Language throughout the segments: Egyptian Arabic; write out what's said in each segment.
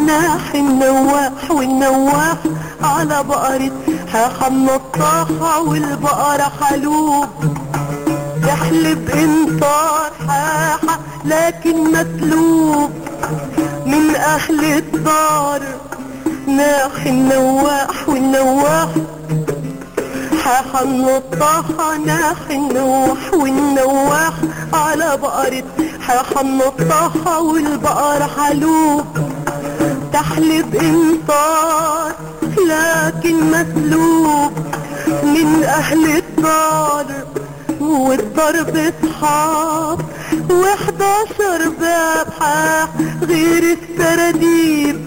ناح النواح والنواح على بقرة حاحة منطاحة والبقرة حلوب يحلب انطار حاحة لكن مسلوب من اهل الدار ناح النواح والنواح حاحة منطاحة ناح النوح والنواح على بقرة حاحة منطاحة والبقرة حلوب تحلب انطار لكن مسلوب من اهل الدار والضرب اصحاب وحداشر باب حاح غير السراديب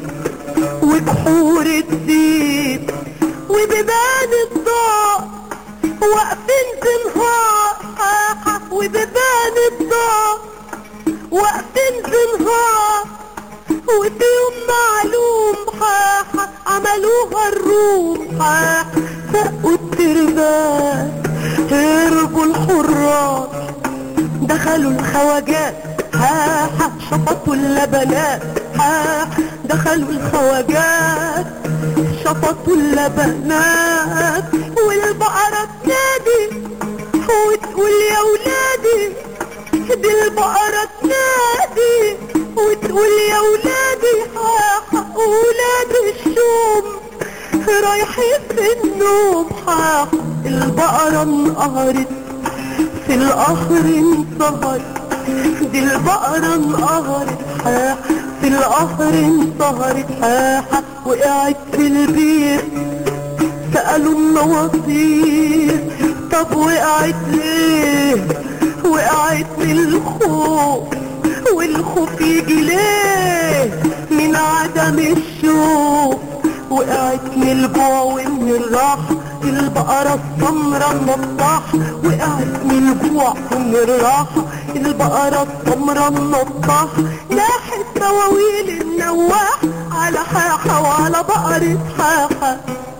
وبحور الديب وبيبان الضوء واقفين بنهار حاحة وبيبان الضوء واقفين بنهار وفي يوم معلوم حاحة عملوها الروم حاحة سقوا التربات هربوا الحراس دخلوا الخواجات حاحة شفطوا اللبنات حاحة دخلوا الخواجات شفطوا اللبنات والبقرة تنادي وتقول يا ولادي دي البقرة تنادي وتقول يا ولادي حاحة ولاد الشوم رايحين في النوم حاحة البقرة انقهرت في القهر انصهرت دي البقرة انقهرت حاحة في القهر انصهرت حاحة وقعت في البير سألوا النواصير طب وقعت ليه وقعت من الخوف والخوف يجي ليه من عدم الشوف وقعت من الجوع ومن الراحة البقرة السمرة النطاح وقعت من الجوع ومن الراحة البقرة السمرة النطاح لاحت مواويل النواح على حاحة وعلى بقرة حاحة